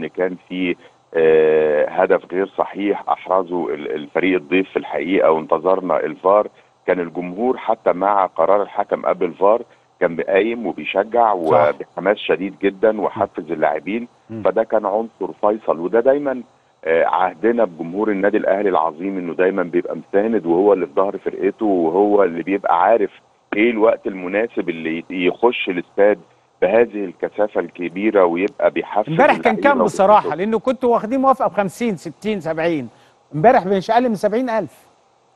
ان كان في آه، هدف غير صحيح احرزه ال- الفريق الضيف في الحقيقه وانتظرنا الفار كان الجمهور حتى مع قرار الحكم قبل الفار كان بقايم وبيشجع صح. وبحماس شديد جدا وحفز اللاعبين مم. فده كان عنصر فيصل وده دايما آه، عهدنا بجمهور النادي الاهلي العظيم انه دايما بيبقى مساند وهو اللي في ظهر فرقته وهو اللي بيبقى عارف ايه الوقت المناسب اللي يخش الاستاد بهذه الكثافه الكبيره ويبقى بيحفز امبارح كان اللعيبة كام بصراحه وبيحفزهم. لانه كنتوا واخدين موافقه ب 50 60 70 امبارح مش اقل من 70000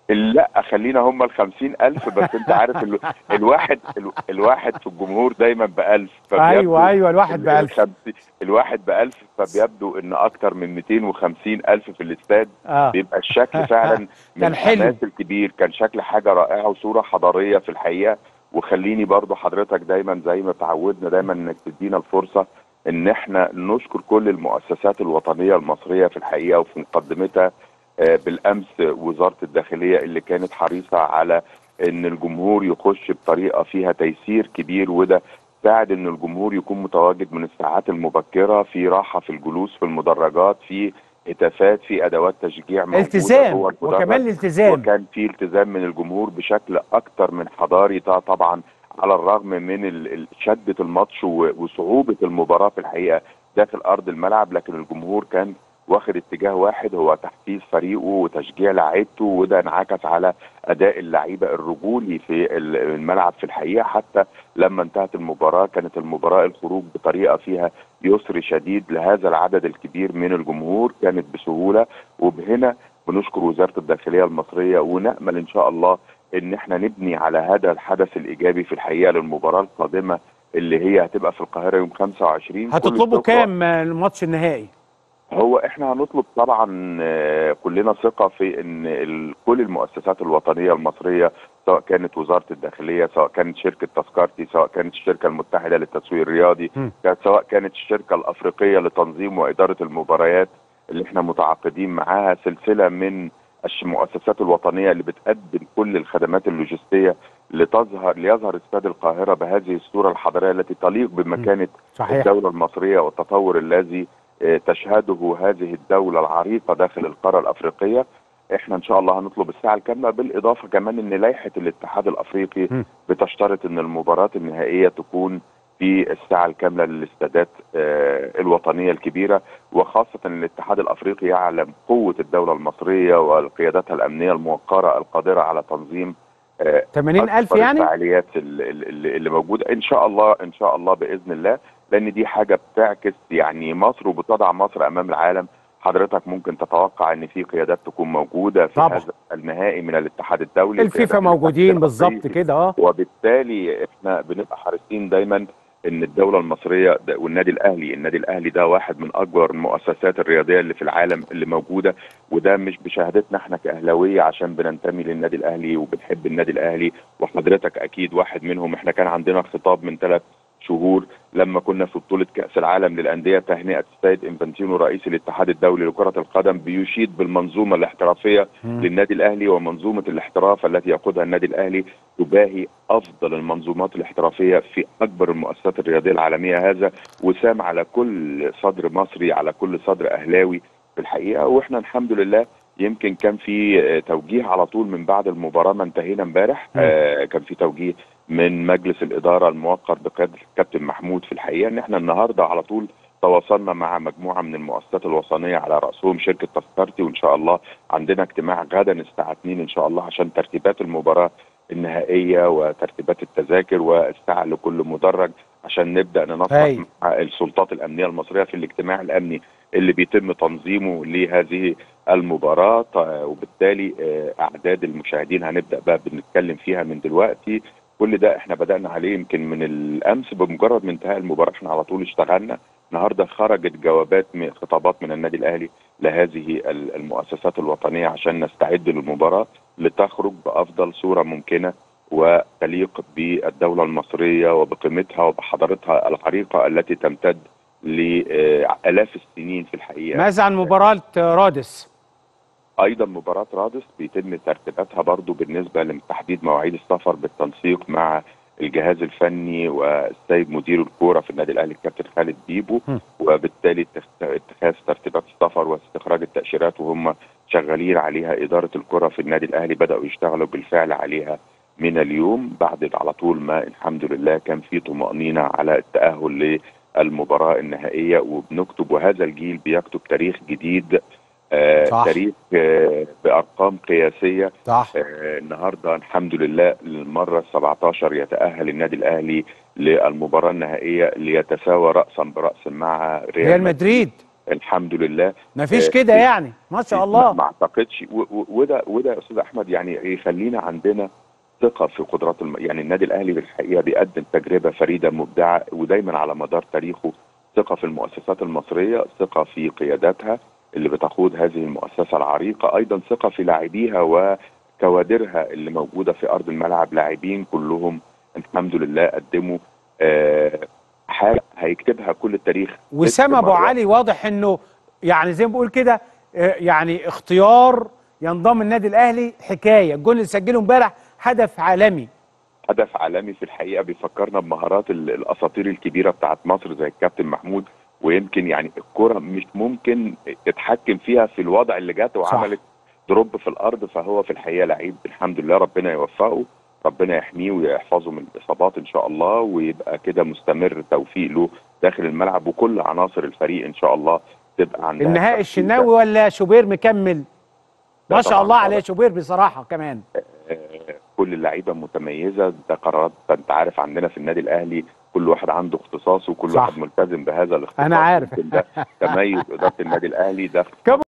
لا خلينا هم ال 50000 بس انت عارف ال... الواحد ال... الواحد في الجمهور دايما ب 1000 ايوه ايوه الواحد ب 1000 الخمسين- الواحد ب 1000 فبيبدو ان اكتر من 250000 في الاستاد اه بيبقى الشكل فعلا من كان حلو. الحماس الكبير كان شكل حاجه رائعه وصوره حضاريه في الحقيقه وخليني برضو حضرتك دايما زي ما تعودنا دايما انك تدينا الفرصه ان احنا نشكر كل المؤسسات الوطنيه المصريه في الحقيقه وفي مقدمتها آه، بالامس وزاره الداخليه اللي كانت حريصه على ان الجمهور يخش بطريقه فيها تيسير كبير وده ساعد ان الجمهور يكون متواجد من الساعات المبكره في راحه في الجلوس في المدرجات في هتافات في ادوات تشجيع موجوده التزام جوه المدرج. وكمان الالتزام وكان في التزام من الجمهور بشكل اكتر من حضاري ده طبعا على الرغم من ال- ال- شده الماتش و- وصعوبه المباراه في الحقيقه داخل ارض الملعب لكن الجمهور كان واخد اتجاه واحد هو تحفيز فريقه وتشجيع لعيبته وده انعكس على اداء اللعيبه الرجولي في ال- الملعب في الحقيقه حتى لما انتهت المباراه كانت المباراه الخروج بطريقه فيها يسر شديد لهذا العدد الكبير من الجمهور كانت بسهوله وبهنا بنشكر وزاره الداخليه المصريه ونامل ان شاء الله ان احنا نبني على هذا الحدث الايجابي في الحقيقه للمباراه القادمه اللي هي هتبقى في القاهره يوم 25 كل هتطلبوا الشكر كام آه، الماتش النهائي هو احنا هنطلب طبعا آه، كلنا ثقه في ان ال- كل المؤسسات الوطنيه المصريه سواء كانت وزاره الداخليه سواء كانت شركه تذكرتي سواء كانت الشركه المتحده للتسويق الرياضي م. كانت- سواء كانت الشركه الافريقيه لتنظيم واداره المباريات اللي احنا متعاقدين معاها سلسله من الش- المؤسسات الوطنيه اللي بتقدم كل الخدمات اللوجستيه لتظهر ليظهر استاد القاهره بهذه الصوره الحضاريه التي تليق بمكانه صحيح الدولة المصرية والتطور الذي آه، تشهده هذه الدولة العريقة داخل القارة الأفريقية احنا ان شاء الله هنطلب الساعة الكاملة بالإضافة كمان ان لائحة الاتحاد الأفريقي م. بتشترط ان المباراة النهائية تكون في الساعة الكاملة للاستادات آه، الوطنية الكبيرة وخاصة ان الاتحاد الأفريقي يعلم قوة الدولة المصرية وقيادتها الأمنية الموقرة القادرة على تنظيم آه، 80000 أكبر يعني الفعاليات ال- ال- ال- اللي موجوده ان شاء الله ان شاء الله باذن الله لان دي حاجه بتعكس يعني مصر وبتضع مصر امام العالم حضرتك ممكن تتوقع ان في قيادات تكون موجوده في طبعا. هذا النهائي من الاتحاد الدولي الفيفا وقيادات موجودين الاتحاد بالظبط الأفريقي. كده اه وبالتالي احنا بنبقى حريصين دايما ان الدوله المصريه ده- والنادي الاهلي النادي الاهلي ده واحد من اكبر المؤسسات الرياضيه اللي في العالم اللي موجوده وده مش بشهادتنا احنا كاهلاويه عشان بننتمي للنادي الاهلي وبنحب النادي الاهلي وحضرتك اكيد واحد منهم احنا كان عندنا خطاب من ثلاث شهور لما كنا في بطولة كأس العالم للأندية تهنئة السيد إنفانتينو رئيس الاتحاد الدولي لكرة القدم بيشيد بالمنظومة الاحترافية مم. للنادي الأهلي ومنظومة الاحتراف التي يقودها النادي الأهلي تباهي أفضل المنظومات الاحترافية في أكبر المؤسسات الرياضية العالمية هذا وسام على كل صدر مصري على كل صدر أهلاوي في الحقيقة وإحنا الحمد لله يمكن كان في آه، توجيه على طول من بعد المباراة ما انتهينا امبارح مم. آه، كان في توجيه من مجلس الإدارة الموقر بقيادة الكابتن محمود في الحقيقة إن إحنا النهاردة على طول تواصلنا مع مجموعة من المؤسسات الوطنية على رأسهم شركة تذكرتي وإن شاء الله عندنا اجتماع غدا الساعة 2 إن شاء الله عشان ترتيبات المباراة النهائية وترتيبات التذاكر والساعة لكل مدرج عشان نبدأ ننسق هاي. مع السلطات الأمنية المصرية في الاجتماع الأمني اللي بيتم تنظيمه لهذه المباراة ط- وبالتالي آه، أعداد المشاهدين هنبدأ بقى بنتكلم فيها من دلوقتي كل ده احنا بدأنا عليه يمكن من الأمس بمجرد من انتهاء المباراة احنا على طول اشتغلنا النهارده خرجت جوابات من خطابات من النادي الأهلي لهذه ال- المؤسسات الوطنية عشان نستعد للمباراة لتخرج بأفضل صورة ممكنة وتليق بالدولة المصرية وبقيمتها وبحضارتها العريقة التي تمتد لآلاف السنين في الحقيقة ماذا عن مباراة رادس ايضا مباراه رادس بيتم ترتيباتها برضو بالنسبه لتحديد مواعيد السفر بالتنسيق مع الجهاز الفني والسيد مدير الكوره في النادي الاهلي الكابتن خالد بيبو م. وبالتالي اتخ- اتخاذ ترتيبات السفر واستخراج التاشيرات وهم شغالين عليها اداره الكره في النادي الاهلي بداوا يشتغلوا بالفعل عليها من اليوم بعد على طول ما الحمد لله كان في طمانينه على التاهل للمباراه النهائيه وبنكتب وهذا الجيل بيكتب تاريخ جديد آه صح. تاريخ آه بارقام قياسيه صح آه، النهارده الحمد لله للمره 17 يتاهل النادي الاهلي للمباراه النهائيه ليتساوى راسا براس مع ريال, ريال مدريد الحمد لله مفيش آه، كده في- يعني ما شاء ما- الله ما اعتقدش و- و- وده وده يا استاذ احمد يعني يخلينا عندنا ثقه في قدرات الم... يعني النادي الاهلي بالحقيقه بيقدم تجربه فريده مبدعه ودايما على مدار تاريخه ثقه في المؤسسات المصريه ثقه في قياداتها اللي بتقود هذه المؤسسه العريقه ايضا ثقه في لاعبيها وكوادرها اللي موجوده في ارض الملعب لاعبين كلهم الحمد لله قدموا آه، حاجه هيكتبها كل التاريخ وسام ست ابو مرات. علي واضح انه يعني زي ما بقول كده آه، يعني اختيار ينضم النادي الاهلي حكايه الجول اللي سجله امبارح هدف عالمي هدف عالمي في الحقيقه بيفكرنا بمهارات ال- الاساطير الكبيره بتاعت مصر زي الكابتن محمود ويمكن يعني الكره مش ممكن تتحكم فيها في الوضع اللي جات وعملت دروب في الارض فهو في الحقيقه لعيب الحمد لله ربنا يوفقه ربنا يحميه ويحفظه من الاصابات ان شاء الله ويبقى كده مستمر توفيق له داخل الملعب وكل عناصر الفريق ان شاء الله تبقى عندها النهائي التركيز ده. الشناوي ولا شوبير مكمل ما لا شاء طبعاً الله طبعاً. عليه شوبير بصراحه كمان آه، كل اللعيبه متميزه ده قرارات ده انت عارف عندنا في النادي الاهلي كل واحد عنده اختصاص وكل صح. واحد ملتزم بهذا الاختصاص أنا عارف. يمكن ده تميز اداره النادي الاهلي ده كم